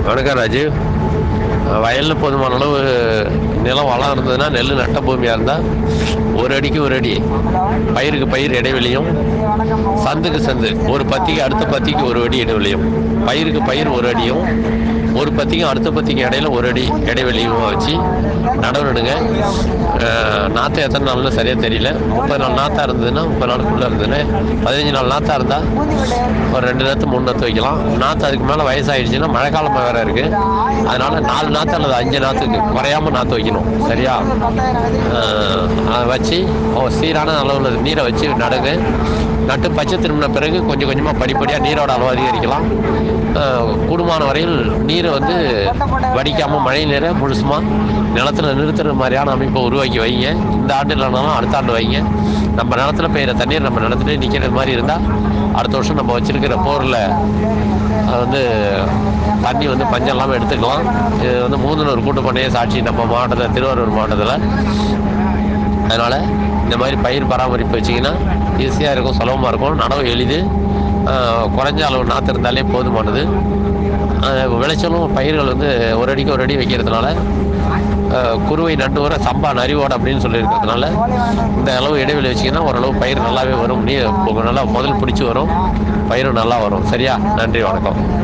வணக்கம் ராஜீவ் வயலில் போதுமான அளவு நிலம் வளம் இருந்ததுன்னா நெல் நட்ட பூமியாக இருந்தால் ஒரு அடிக்கு ஒரு அடி பயிருக்கு பயிர் இடைவெளியும் சந்துக்கு சந்து ஒரு பத்திக்கு அடுத்த பத்திக்கு ஒரு அடி இடைவெளியும் பயிருக்கு பயிர் ஒரு அடியும் ஒரு பத்திக்கும் அடுத்த பத்திக்கும் இடையில ஒரு அடி இடைவெளியும் வச்சு நடவு நடுங்க அஹ், நாற்று எத்தனை நாள்னு சரியாக தெரியல முப்பது நாள் நாற்றா இருந்ததுன்னா முப்பது நாளுக்குள்ளே இருந்ததுன்னா பதினஞ்சு நாள் நாற்றா இருந்தால் ஒரு ரெண்டு நாற்று மூணு நாற்று வைக்கலாம் நாற்று அதுக்கு மேலே வயசாயிடுச்சுன்னா மழைக்காலமாக வேற இருக்கு அதனால நாலு நாற்று அல்லது அஞ்சு நாற்றுக்கு குறையாம நாற்று வைக்கணும் சரியா அஹ், அதை வச்சு ஓ, சீரான அளவில் நீரை வச்சு நடுங்க நட்டு பச்சை திரும்பின பிறகு கொஞ்சம் கொஞ்சமாக படிப்படியாக நீரோட அளவு அதிகரிக்கலாம் அஹ், கூடுமான வரையில் நீரை வந்து வடிக்காமல் மழை நீரை முழுசுமாக நிலத்துல நிறுத்துற மாதிரியான அமைப்பை உருவாக்கி வைங்க இந்த ஆண்டு இல்லைனாலும் அடுத்த ஆண்டு வைங்க நம்ம நிலத்துல பெய்கிற தண்ணீர் நம்ம நிலத்துல நிற்கிறது மாதிரி இருந்தால் அடுத்த வருஷம் நம்ம வச்சிருக்கிற போரில் அது வந்து தண்ணி வந்து பஞ்சம் இல்லாமல் எடுத்துக்கலாம் இது வந்து மூதுனூர் கூட்டு பண்ணைய சாட்சி நம்ம மாவட்டத்தில் திருவாரூர் மாவட்டத்தில் அதனால் இந்த மாதிரி பயிர் பராமரிப்பு வச்சிங்கன்னா ஈஸியாக இருக்கும் சுலபமாக இருக்கும் நடவு எளிது ஆஹ் குறைஞ்ச அளவு நாற்று இருந்தாலே போதுமானது ஆஹ் விளைச்சலும் பயிர்கள் வந்து ஒரு அடிக்கு ஒரு அடி வைக்கிறதுனால ஆஹ் குருவை நண்டு வர சம்பா நரிவோடு அப்படின்னு சொல்லியிருக்கிறதுனால இந்த அளவு இடைவெளி வச்சிங்கன்னா ஓரளவு பயிர் நல்லாவே வரும் நீ நல்லா முதல் பிடிச்சி வரும் பயிரும் நல்லா வரும் சரியா நன்றி வணக்கம்